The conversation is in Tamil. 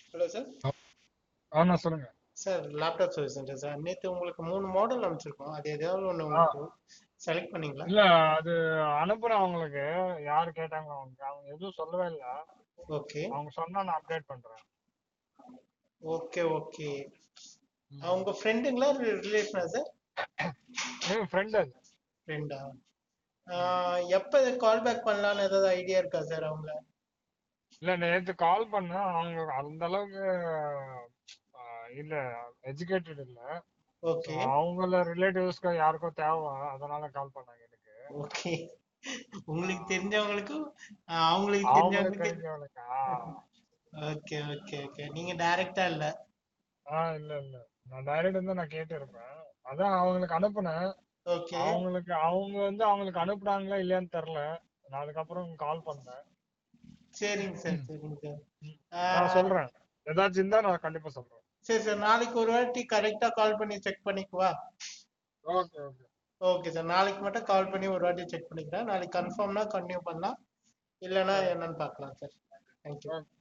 ஹலோ சார் ஆனா சொல்லுங்க sir laptop service centre sir நேற்று உங்களுக்கு மூணு மாடல் அனுப்பிச்சிருக்கோம் அது ஏதாவது ஒன்று உங்களுக்கு செலக்ட் பண்ணீங்களா இல்ல அது அனுப்புறேன் அவங்களுக்கு யாரு கேட்டாங்க அவங்க அவங்க எதுவும் சொல்லவே இல்ல ஓகே அவங்க சொன்னா நான் அப்டேட் பண்றேன் ஓகே ஓகே அவங்க ஃப்ரெண்டுங்களா ரிலேஷனா சார் என் ஃப்ரெண்ட் அது ஃப்ரெண்டா எப்போ கால் பேக் பண்ணலாம்னு ஏதாவது ஐடியா இருக்கா சார் அவங்கள இல்ல நேத்து கால் பண்ணேன் அவங்க அந்த அளவுக்கு ஆ, இல்ல எஜுகேட்டட் இல்ல ஓகே அவங்கள ரிலேட்டிவ்ஸ்க்கு யாருக்கோ தேவை அதனால கால் பண்ணாங்க எனக்கு ஓகே உங்களுக்கு தெரிஞ்சவங்களுக்கும் ஆஹ் அவங்களுக்கு அவங்களுக்கு தெரிஞ்சவங்களுக்கு தெரிஞ்சவனுக்கா ஓகே ஓகே ஓகே நீங்க டைரக்டா இல்ல ஆ இல்ல இல்ல நான் டைரக்ட் வந்து நான் கேட்டு இருப்பேன் அதான் அவங்களுக்கு அனுப்புனேன் ஓகே அவங்களுக்கு அவங்க வந்து அவங்களுக்கு அனுப்புனாங்களா இல்லையான்னு தெரியல நான் அதுக்கப்புறம் கால் பண்ணேன் சரிங்க சார் சரிங்க சார் நான் ஆஹ் சொல்றேன் ஏதாச்சும் இருந்தா நான் கண்டிப்பா சொல்றேன் சரி சார் நாளைக்கு ஒரு வாட்டி கரெக்டா கால் பண்ணி செக் பண்ணிக்குவா ஓகே ஓகே ஓகே சார் நாளைக்கு மட்டும் கால் பண்ணி ஒரு வாட்டி செக் பண்ணிக்கிறேன் நாளைக்கு கன்ஃபார்ம்னா கண்டினியூ பண்ணலாம் இல்லைன்னா என்னன்னு பார்க்கலாம் சார் தேங்க்யூ ஓகே